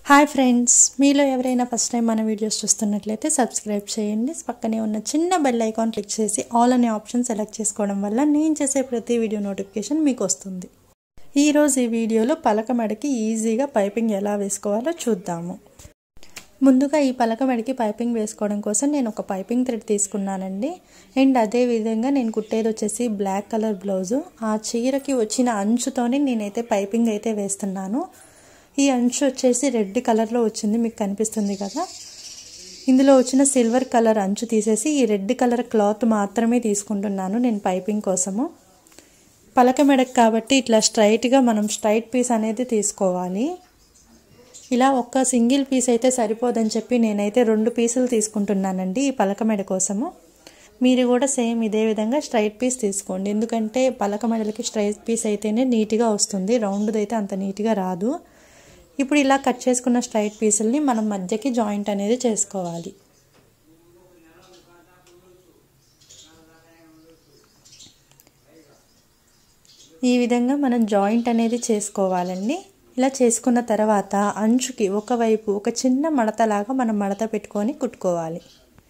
hi friends మీలో ఎవరైనా first time మన వీడియోస్ చూస్తున్నట్లయితే సబ్స్క్రైబ్ చేయండి పక్కనే ఉన్న చిన్న బెల్ ఐకాన్ క్లిక్ చేసి ఆల్ అనే ఆప్షన్ సెలెక్ట్ చేసుకోవడం వల్ల నేను చేసే ప్రతి వీడియో నోటిఫికేషన్ మీకు వస్తుంది ఈరోజు ఈ వీడియోలో పలక మెడకి ఈజీగా పైపింగ్ ఎలా వేసుకోవాలో చూద్దాము ముందుగా ఈ పలక మెడకి పైపింగ్ వేసుకోవడం కోసం నేను ఒక పైపింగ్ థ్రెడ్ తీసుకున్నానండి అండ్ అదే విధంగా నేను కుట్టేది వచ్చేసి బ్లాక్ కలర్ బ్లౌజు ఆ చీరకి వచ్చిన అంచుతోనే నేనైతే పైపింగ్ అయితే వేస్తున్నాను ఈ అంచు వచ్చేసి రెడ్ కలర్లో వచ్చింది మీకు కనిపిస్తుంది కదా ఇందులో వచ్చిన సిల్వర్ కలర్ అంచు తీసేసి ఈ రెడ్ కలర్ క్లాత్ మాత్రమే తీసుకుంటున్నాను నేను పైపింగ్ కోసము పలక మెడకు కాబట్టి ఇట్లా స్ట్రైట్గా మనం స్ట్రైట్ పీస్ అనేది తీసుకోవాలి ఇలా ఒక్క సింగిల్ పీస్ అయితే సరిపోదని చెప్పి నేనైతే రెండు పీసులు తీసుకుంటున్నానండి ఈ పలక మెడ కోసము మీరు కూడా సేమ్ ఇదే విధంగా స్ట్రైట్ పీస్ తీసుకోండి ఎందుకంటే పలక మెడలకి స్ట్రైట్ పీస్ అయితేనే నీట్గా వస్తుంది రౌండ్ది అయితే అంత నీట్గా రాదు ఇప్పుడు ఇలా కట్ చేసుకున్న స్ట్రైట్ పీసుల్ని మనం మధ్యకి జాయింట్ అనేది చేసుకోవాలి ఈ విధంగా మనం జాయింట్ అనేది చేసుకోవాలండి ఇలా చేసుకున్న తర్వాత అంచుకి ఒకవైపు ఒక చిన్న మడతలాగా మనం మడత పెట్టుకొని కుట్టుకోవాలి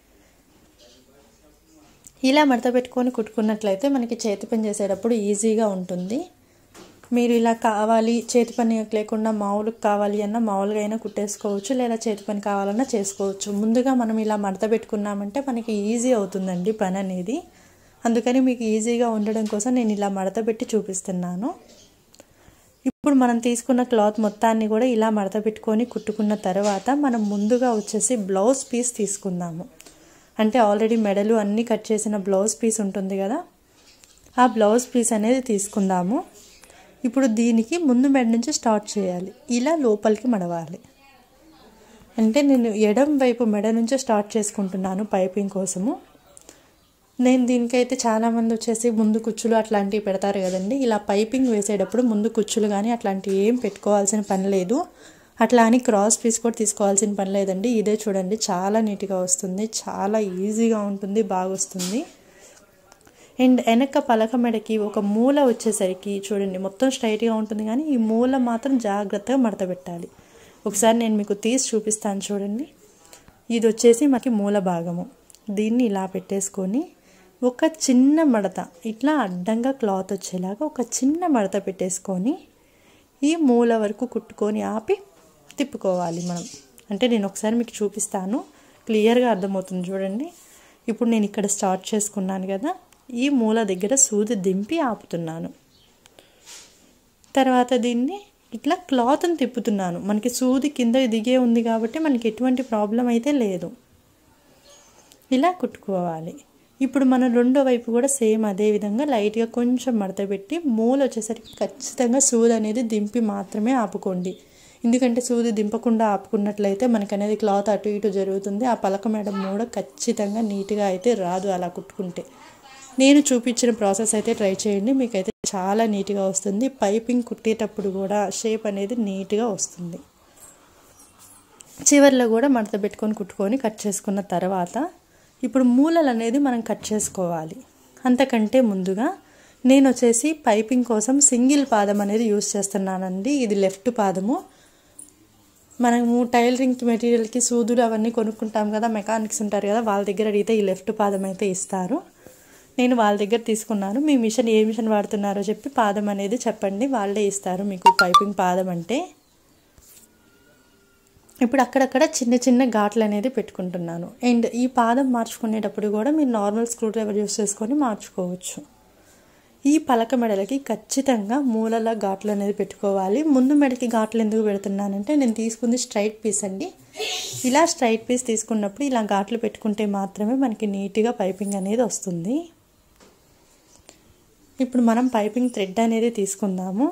ఇలా మడత పెట్టుకొని కుట్టుకున్నట్లయితే మనకి చేతి పని చేసేటప్పుడు ఈజీగా ఉంటుంది మీరు ఇలా కావాలి చేతి పని లేకుండా మామూలుగా కావాలి అన్న మామూలుగా అయినా కుట్టేసుకోవచ్చు లేదా చేతి పని కావాలన్నా చేసుకోవచ్చు ముందుగా మనం ఇలా మడత పెట్టుకున్నామంటే మనకి ఈజీ అవుతుందండి పని అనేది అందుకని మీకు ఈజీగా ఉండడం కోసం నేను ఇలా మడత పెట్టి చూపిస్తున్నాను ఇప్పుడు మనం తీసుకున్న క్లాత్ మొత్తాన్ని కూడా ఇలా మడత పెట్టుకొని కుట్టుకున్న తర్వాత మనం ముందుగా వచ్చేసి బ్లౌజ్ పీస్ తీసుకుందాము అంటే ఆల్రెడీ మెడలు అన్నీ కట్ చేసిన బ్లౌజ్ పీస్ ఉంటుంది కదా ఆ బ్లౌజ్ పీస్ అనేది తీసుకుందాము ఇప్పుడు దీనికి ముందు మెడ నుంచి స్టార్ట్ చేయాలి ఇలా లోపలికి మడవాలి అంటే నేను ఎడం వైపు మెడ నుంచి స్టార్ట్ చేసుకుంటున్నాను పైపింగ్ కోసము నేను దీనికైతే చాలామంది వచ్చేసి ముందు కుచ్చులు అట్లాంటివి పెడతారు కదండి ఇలా పైపింగ్ వేసేటప్పుడు ముందు కుచ్చులు కానీ అట్లాంటివి ఏం పెట్టుకోవాల్సిన పని లేదు అట్లా అని క్రాస్ పీస్ కూడా తీసుకోవాల్సిన పని లేదండి ఇదే చూడండి చాలా నీట్గా వస్తుంది చాలా ఈజీగా ఉంటుంది బాగా వస్తుంది అండ్ వెనక పలక మెడకి ఒక మూల వచ్చేసరికి చూడండి మొత్తం స్ట్రైట్గా ఉంటుంది కానీ ఈ మూల మాత్రం జాగ్రత్తగా మడత పెట్టాలి ఒకసారి నేను మీకు తీసి చూపిస్తాను చూడండి ఇది వచ్చేసి మనకి మూల భాగము దీన్ని ఇలా పెట్టేసుకొని ఒక చిన్న మడత ఇట్లా అడ్డంగా క్లాత్ వచ్చేలాగా ఒక చిన్న మడత పెట్టేసుకొని ఈ మూల వరకు కుట్టుకొని ఆపి తిప్పుకోవాలి మనం అంటే నేను ఒకసారి మీకు చూపిస్తాను క్లియర్గా అర్థమవుతుంది చూడండి ఇప్పుడు నేను ఇక్కడ స్టార్ట్ చేసుకున్నాను కదా ఈ మూల దగ్గర సూది దింపి ఆపుతున్నాను తర్వాత దీన్ని ఇట్లా క్లాత్ని తిప్పుతున్నాను మనకి సూది కింద దిగే ఉంది కాబట్టి మనకి ఎటువంటి ప్రాబ్లం అయితే లేదు ఇలా కుట్టుకోవాలి ఇప్పుడు మనం రెండో వైపు కూడా సేమ్ అదే విధంగా లైట్గా కొంచెం మడత పెట్టి మూల వచ్చేసరికి ఖచ్చితంగా సూది అనేది దింపి మాత్రమే ఆపుకోండి ఎందుకంటే సూది దింపకుండా ఆపుకున్నట్లయితే మనకు అనేది క్లాత్ అటు ఇటు జరుగుతుంది ఆ పలక మేడం మూడ ఖచ్చితంగా నీట్గా అయితే రాదు అలా కుట్టుకుంటే నేను చూపించిన ప్రాసెస్ అయితే ట్రై చేయండి మీకైతే చాలా నీట్గా వస్తుంది పైపింగ్ కుట్టేటప్పుడు కూడా షేప్ అనేది నీట్గా వస్తుంది చివర్లో కూడా మడత పెట్టుకొని కుట్టుకొని కట్ చేసుకున్న తర్వాత ఇప్పుడు మూలలు అనేది మనం కట్ చేసుకోవాలి అంతకంటే ముందుగా నేను వచ్చేసి పైపింగ్ కోసం సింగిల్ పాదం అనేది యూస్ చేస్తున్నానండి ఇది లెఫ్ట్ పాదము మనము టైలరింగ్ మెటీరియల్కి సూదులు అవన్నీ కొనుక్కుంటాం కదా మెకానిక్స్ ఉంటారు కదా వాళ్ళ దగ్గర అడిగితే ఈ లెఫ్ట్ పాదం అయితే ఇస్తారు నేను వాళ్ళ దగ్గర తీసుకున్నాను మీ మిషన్ ఏ మిషన్ వాడుతున్నారో చెప్పి పాదం అనేది చెప్పండి వాళ్ళే ఇస్తారు మీకు పైపింగ్ పాదం అంటే ఇప్పుడు అక్కడక్కడ చిన్న చిన్న ఘాట్లు అనేది పెట్టుకుంటున్నాను అండ్ ఈ పాదం మార్చుకునేటప్పుడు కూడా మీరు నార్మల్ స్క్రూ డ్రైవర్ యూస్ చేసుకొని మార్చుకోవచ్చు ఈ పలక మెడలకి ఖచ్చితంగా మూలల ఘాట్లు అనేది పెట్టుకోవాలి ముందు మెడకి ఘాట్లు ఎందుకు పెడుతున్నానంటే నేను తీసుకుంది స్ట్రైట్ పీస్ అండి ఇలా స్ట్రైట్ పీస్ తీసుకున్నప్పుడు ఇలా ఘాట్లు పెట్టుకుంటే మాత్రమే మనకి నీట్గా పైపింగ్ అనేది వస్తుంది ఇప్పుడు మనం పైపింగ్ థ్రెడ్ అనేది తీసుకుందాము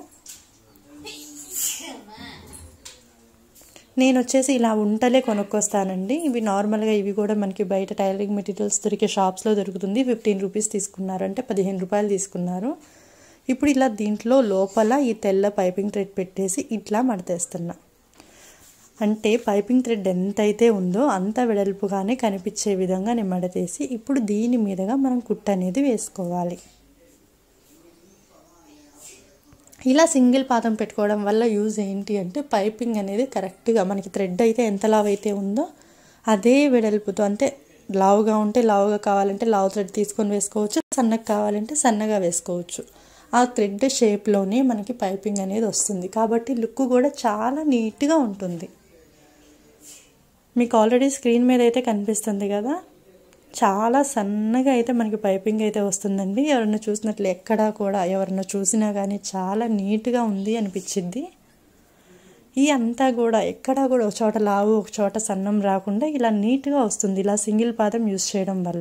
నేను వచ్చేసి ఇలా ఉంటలే కొనుక్కొస్తానండి ఇవి నార్మల్గా ఇవి కూడా మనకి బయట టైలరింగ్ మెటీరియల్స్ దొరికే షాప్స్లో దొరుకుతుంది ఫిఫ్టీన్ రూపీస్ తీసుకున్నారు అంటే పదిహేను రూపాయలు తీసుకున్నారు ఇప్పుడు ఇలా దీంట్లో లోపల ఈ తెల్ల పైపింగ్ థ్రెడ్ పెట్టేసి ఇట్లా మడతేస్తున్నా అంటే పైపింగ్ థ్రెడ్ ఎంతైతే ఉందో అంత వెడల్పుగానే కనిపించే విధంగా నేను మడతేసి ఇప్పుడు దీని మీదుగా మనం కుట్ట అనేది వేసుకోవాలి ఇలా సింగిల్ పాదం పెట్టుకోవడం వల్ల యూజ్ ఏంటి అంటే పైపింగ్ అనేది కరెక్ట్గా మనకి థ్రెడ్ అయితే ఎంత లావు అయితే ఉందో అదే వెడల్పుతో అంటే లావుగా ఉంటే లావుగా కావాలంటే లావు థ్రెడ్ తీసుకొని వేసుకోవచ్చు సన్నగా కావాలంటే సన్నగా వేసుకోవచ్చు ఆ థ్రెడ్ షేప్లోనే మనకి పైపింగ్ అనేది వస్తుంది కాబట్టి లుక్ కూడా చాలా నీట్గా ఉంటుంది మీకు ఆల్రెడీ స్క్రీన్ మీద అయితే కనిపిస్తుంది కదా చాలా సన్నగా అయితే మనకి పైపింగ్ అయితే వస్తుందండి ఎవరన్నా చూసినట్లు ఎక్కడా కూడా ఎవరన్నా చూసినా కానీ చాలా నీట్గా ఉంది అనిపించింది ఈ అంతా కూడా ఎక్కడా కూడా ఒక చోట లావు ఒక చోట సన్నం రాకుండా ఇలా నీట్గా వస్తుంది ఇలా సింగిల్ పాదం యూస్ చేయడం వల్ల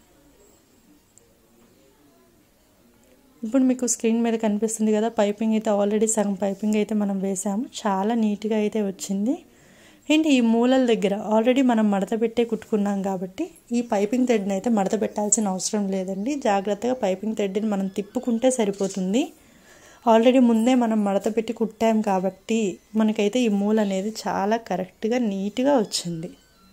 ఇప్పుడు మీకు స్క్రీన్ మీద కనిపిస్తుంది కదా పైపింగ్ అయితే ఆల్రెడీ సగం పైపింగ్ అయితే మనం వేసాము చాలా నీట్గా అయితే వచ్చింది ఏంటి ఈ మూలల దగ్గర ఆల్రెడీ మనం మడత పెట్టే కుట్టుకున్నాం కాబట్టి ఈ పైపింగ్ థ్రెడ్ని అయితే మడత పెట్టాల్సిన అవసరం లేదండి జాగ్రత్తగా పైపింగ్ థ్రెడ్ని మనం తిప్పుకుంటే సరిపోతుంది ఆల్రెడీ ముందే మనం మడత పెట్టి కుట్టాం కాబట్టి మనకైతే ఈ మూల అనేది చాలా కరెక్ట్గా నీట్గా వచ్చింది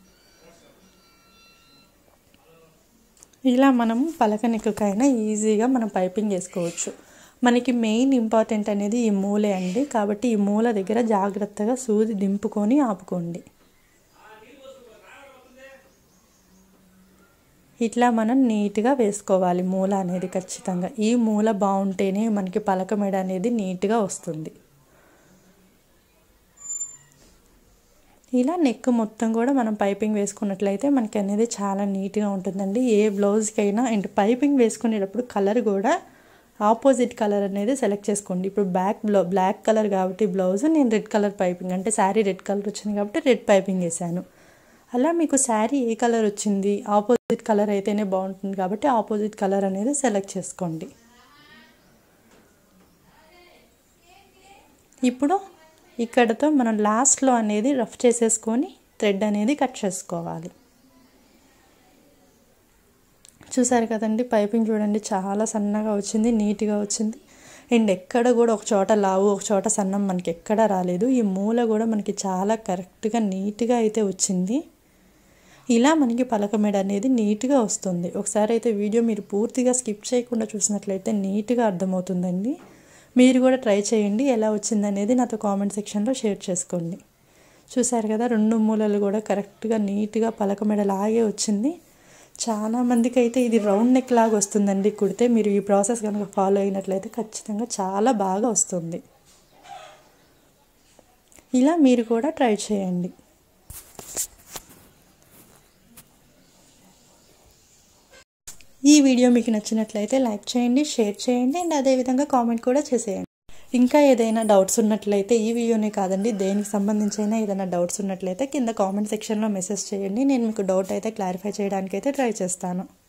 ఇలా మనం పలకనికకైనా ఈజీగా మనం పైపింగ్ వేసుకోవచ్చు మనకి మెయిన్ ఇంపార్టెంట్ అనేది ఈ మూలే అండి కాబట్టి ఈ మూల దగ్గర జాగ్రత్తగా సూది దింపుకొని ఆపుకోండి ఇట్లా మనం నీట్గా వేసుకోవాలి మూల అనేది ఖచ్చితంగా ఈ మూల బాగుంటేనే మనకి పలక మెడ అనేది నీట్గా వస్తుంది ఇలా నెక్ మొత్తం కూడా మనం పైపింగ్ వేసుకున్నట్లయితే మనకి అనేది చాలా నీట్గా ఉంటుందండి ఏ బ్లౌజ్కైనా అండ్ పైపింగ్ వేసుకునేటప్పుడు కలర్ కూడా ఆపోజిట్ కలర్ అనేది సెలెక్ట్ చేసుకోండి ఇప్పుడు బ్యాక్ బ్లౌ బ్లాక్ కలర్ కాబట్టి బ్లౌజ్ నేను రెడ్ కలర్ పైపింగ్ అంటే శారీ రెడ్ కలర్ వచ్చింది కాబట్టి రెడ్ పైపింగ్ వేసాను అలా మీకు శారీ ఏ కలర్ వచ్చింది ఆపోజిట్ కలర్ అయితేనే బాగుంటుంది కాబట్టి ఆపోజిట్ కలర్ అనేది సెలెక్ట్ చేసుకోండి ఇప్పుడు ఇక్కడతో మనం లాస్ట్లో అనేది రఫ్ చేసేసుకొని థ్రెడ్ అనేది కట్ చేసుకోవాలి చూసారు కదండి పైపింగ్ చూడండి చాలా సన్నగా వచ్చింది నీట్గా వచ్చింది అండ్ ఎక్కడ కూడా ఒక చోట లావు ఒక చోట సన్నం మనకి ఎక్కడ రాలేదు ఈ మూల కూడా మనకి చాలా కరెక్ట్గా నీట్గా అయితే వచ్చింది ఇలా మనకి పలకమెడ అనేది నీట్గా వస్తుంది ఒకసారి అయితే వీడియో మీరు పూర్తిగా స్కిప్ చేయకుండా చూసినట్లయితే నీట్గా అర్థమవుతుందండి మీరు కూడా ట్రై చేయండి ఎలా వచ్చిందనేది నాతో కామెంట్ సెక్షన్లో షేర్ చేసుకోండి చూసారు కదా రెండు మూలలు కూడా కరెక్ట్గా నీట్గా పలకమెడ లాగే వచ్చింది చాలా మందికి అయితే ఇది రౌండ్ నెక్ లాగా వస్తుందండి కుడితే మీరు ఈ ప్రాసెస్ కనుక ఫాలో అయినట్లయితే ఖచ్చితంగా చాలా బాగా వస్తుంది ఇలా మీరు కూడా ట్రై చేయండి ఈ వీడియో మీకు నచ్చినట్లయితే లైక్ చేయండి షేర్ చేయండి అండ్ అదేవిధంగా కామెంట్ కూడా చేసేయండి ఇంకా ఏదైనా డౌట్స్ ఉన్నట్లయితే ఈ వీడియోనే కాదండి దేనికి సంబంధించిన ఏదైనా డౌట్స్ ఉన్నట్లయితే కింద కామెంట్ సెక్షన్లో మెసేజ్ చేయండి నేను మీకు డౌట్ అయితే క్లారిఫై చేయడానికి అయితే ట్రై చేస్తాను